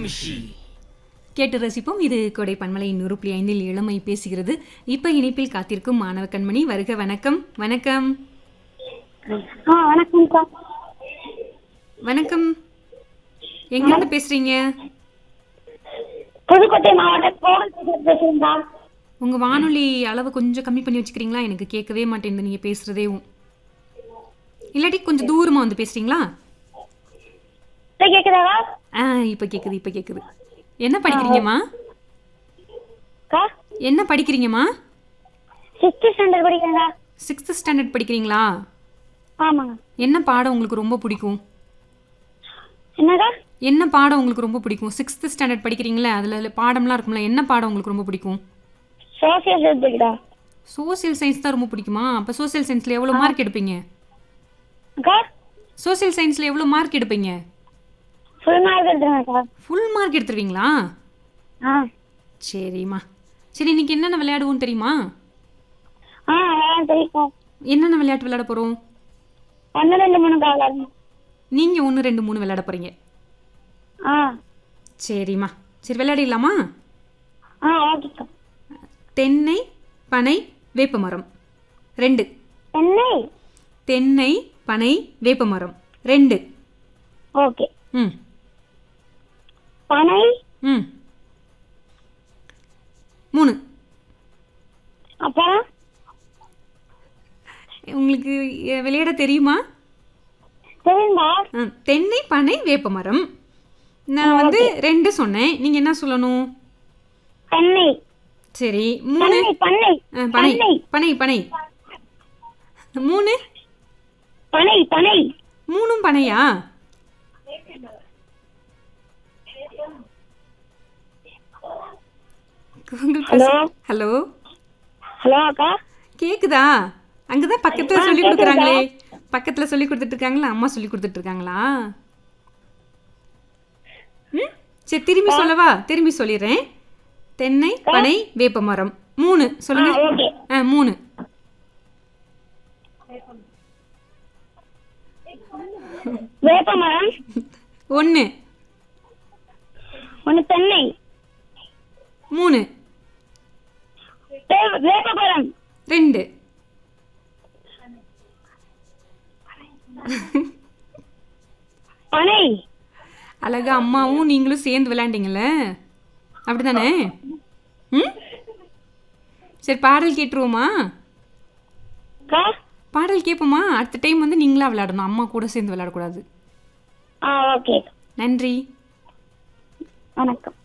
கேட்டு ரசிப்போம் இது கொடை பன்மலை நூறு புள்ளி ஐந்தில் இளமை பேசுகிறது இப்ப இணைப்பில் காத்திருக்கும் மாணவ கண்மணி வருக வணக்கம் வணக்கம் ஆ வணக்கம்க்கா வணக்கம் எங்கிருந்து பேசுறீங்க புதுக்கோட்டை மாவட்டம் கோவில் பேசுறேன்க்கா உங்க வானொலி அளவு கொஞ்சம் கம்மி பண்ணி வச்சுக்கிறீங்களா எனக்கு கேட்கவே மாட்டேங்குது நீங்க பேசுறதேவும் இல்லாட்டி கொஞ்சம் தூரமா வந்து பேசுறீங்களா இப்போ கேட்குதாவா ஆ இப்ப கேக்குது இப்ப கேக்குது என்ன படிக்கிறீங்கம்மா அக்கா என்ன படிக்கிறீங்கம்மா சிக்ஸ்த் ஸ்டாண்டர்ட் படிக்கிறேங்க சிக்ஸ்த் ஸ்டாண்டர்ட் படிக்கிறீங்களா ஆமாங்க என்ன பாடம் உங்களுக்கு ரொம்ப பிடிக்கும் என்னக்கா என்ன பாடம் உங்களுக்கு ரொம்ப பிடிக்கும் சிக்ஸ்த் ஸ்டாண்டர்ட் படிக்கிறீங்களா அதில் பாடம்லாம் இருக்கும்ல என்ன பாடம் உங்களுக்கு ரொம்ப பிடிக்கும் சோசியல் சப்ஜெக்டா சோசியல் சயின்ஸ் தான் ரொம்ப பிடிக்குமா அப்போ சோசியல் சயின்ஸில் எவ்வளோ மார்க் எடுப்பீங்க அக்கா சோசியல் சயின்ஸில் எவ்வளோ மார்க் எடுப்பீங்க ஃபுல் மார்க் எடுத்துருங்கக்கா ஃபுல் மார்க் எடுத்துருவீங்களா ஆ சரிம்மா சரி இன்னைக்கு என்னென்ன விளையாடுவோம் தெரியுமா ஆ வேணாம் தெரியுக்கா என்னென்ன விளையாட்டு விளையாட போகிறோம் ஒன்று ரெண்டு மூணு காலம் நீங்கள் ஒன்று ரெண்டு மூணு விளையாட போகிறீங்க ஆ சரிம்மா சரி விளையாடிடலாமா ஆ ஓகேக்கா தென்னை பனை வேப்பமரம் ரெண்டு சென்னை தென்னை பனை வேப்பமரம் ரெண்டு ஓகே ம் பனை ம் மூணு அப்புறம் உங்களுக்கு எ, விளையாட தெரியுமா தெரியுங்களா ஆ, தென்னை பனை வேப்பமரம் நான் வந்து ரெண்டு சொன்னேன் நீங்கள் என்ன சொல்லணும் சென்னை சரி மூணு பண்ணை பண்ணை ஆ, பனை பனை பனை பனை மூணு பனை பனை மூணும் பனையா கூகுள் ஹலோ ஹலோ ஹலோ அக்கா கேக்குதா அங்கதான் பக்கத்துல ஆ, சொல்லி கேக்குதுக்கா. கொடுக்குறாங்களே பக்கத்துல சொல்லி கொடுத்துட்டு இருக்காங்களா அம்மா சொல்லி கொடுத்துட்டு இருக்காங்களா ம் சரி திரும்பி சொல்லவா திரும்பி சொல்லிடுறேன் தென்னை பனை வேப்பமரம் மூணு ஆ சொல்லுங்க ஓகே ஆ மூணு வேப்பமரம் ஒன்று ஒன்று தென்னை மூணு வே- வேப்பமரம் ரெண்டு பனை அழகா அம்மாவும் நீங்களும் சேர்ந்து விளையாண்டீங்கல்ல அப்படிதானே ம் சரி பாடல் கேட்டுருவோமா அக்கா பாடல் கேட்போமா அடுத்த டைம் வந்து நீங்களா விளையாடணும் அம்மா கூட சேர்ந்து விளையாடக்கூடாது ஆ ஓகே நன்றி வணக்கம்